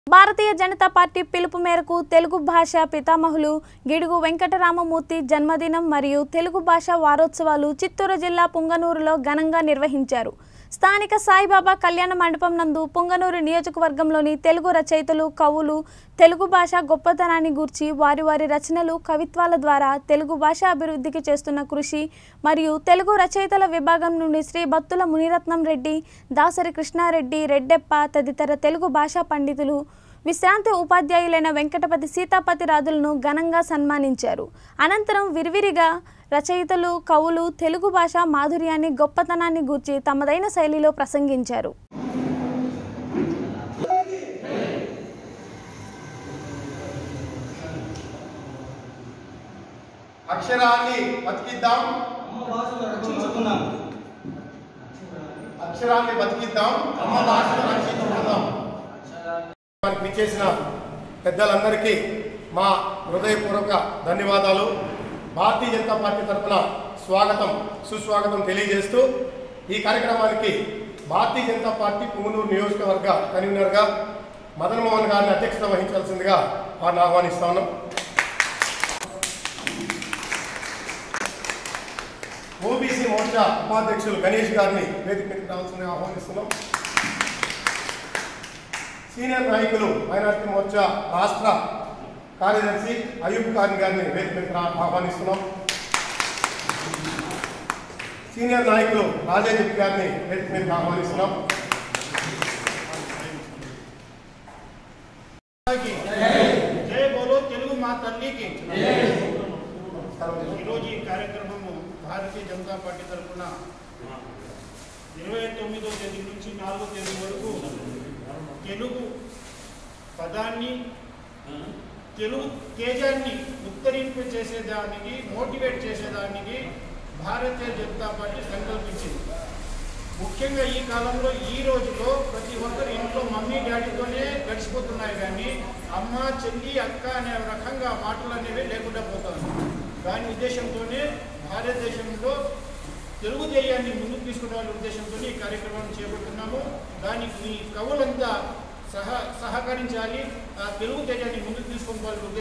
భారతీయ Janata party పిలుపు మేరకు తెలుగు భాష పితామహులు గిడుగు వెంకటరామమూర్తి జన్మదినం మరియు తెలుగు భాష వారోత్సవాలు చిత్తూరు జిల్లా పుంగనూరులో ఘనంగా నిర్వహించారు స్థానిక సాయిబాబా కళ్యాణ మండపం నందు పుంగనూరు నియోజకవర్గంలోని తెలుగు రచయితలు కవులు తెలుగు భాష గొప్పతనాన్ని గూర్చి వారి వారి రచనలు కవిత్వాల ద్వారా తెలుగు భాష అభివృద్ధికి చేస్తున్న కృషి మరియు తెలుగు రచయితల విభాగం నుండి శ్రీ బత్తుల మునిరత్నం రెడ్డి దాసరి కృష్ణారెడ్డి రెడ్డెప్ప తదితర తెలుగు భాషా పండితులు విశ్రాంతి ఉపాధ్యాయులైన వెంకటపతి సీతాపతి రాజులను ఘనంగా సన్మానించారు అనంతరం విరివిరిగా రచయితలు కవులు తెలుగు భాష మాధుర్యాన్ని గొప్పతనాన్ని గూర్చి తమదైన శైలిలో ప్రసంగించారు అక్షరాన్ని బతికిద్దాం అక్షరాన్ని బతికిద్దాం అమ్మ భాషను రక్షించుకుందాం మనకి ఇచ్చేసిన పెద్దలందరికీ మా హృదయపూర్వక ధన్యవాదాలు భారతీయ జనతా పార్టీ తరఫున స్వాగతం సుస్వాగతం తెలియజేస్తూ ఈ కార్యక్రమానికి భారతీయ జనతా పార్టీ పుంగనూరు నియోజకవర్గ కన్వీనర్గా మదన్ మోహన్ గారిని అధ్యక్షత వహించాల్సిందిగా వారిని ఆహ్వానిస్తా ఉన్నాం ఓబీసీ మోర్చా ఉపాధ్యక్షులు గణేష్ గారిని వేదిక మీదకి రావాల్సిందిగా ఆహ్వానిస్తున్నాం సీనియర్ నాయకులు మైనార్టీ మోర్చా రాష్ట్ర కార్యదర్శి అయూబ్ ఖాన్ గారిని వేదిక మీదకి రా- ఆహ్వానిస్తున్నాం సీనియర్ నాయకులు రాజేంద్ర గారిని వేదిక మీదకి ఆహ్వానిస్తున్నాం జై బోలో తెలుగు మా తల్లికి ఈరోజు ఈ కార్యక్రమము భారతీయ జనతా పార్టీ తరఫున ఇరవై తొమ్మిదో తేదీ నుంచి నాలుగో తేదీ వరకు తెలుగు పదాన్ని తెలుగు తేజాన్ని ఉత్తరింపు చేసేదానికి మోటివేట్ చేసేదానికి భారతీయ జనతా పార్టీ సంకల్పించింది ముఖ్యంగా ఈ కాలంలో ఈ రోజులో ప్రతి ఒక్కరు ఇంట్లో మమ్మీ డాడీతోనే గడిచిపోతున్నాయి కానీ అమ్మ చెల్లి అక్క అనే రకంగా మాటలు అనేవి లేకుండా పోతుంది దాని ఉద్దేశంతోనే భారతదేశంలో తెలుగు దేయాన్ని ముందుకు తీసుకురావాలనే ఉద్దేశంతో ఈ కార్యక్రమాన్ని చేపడుతున్నాము దానికి మీ కవులంతా సహ సహకరించాలి ఆ తెలుగు తేజాన్ని ముందుకు తీసుకొని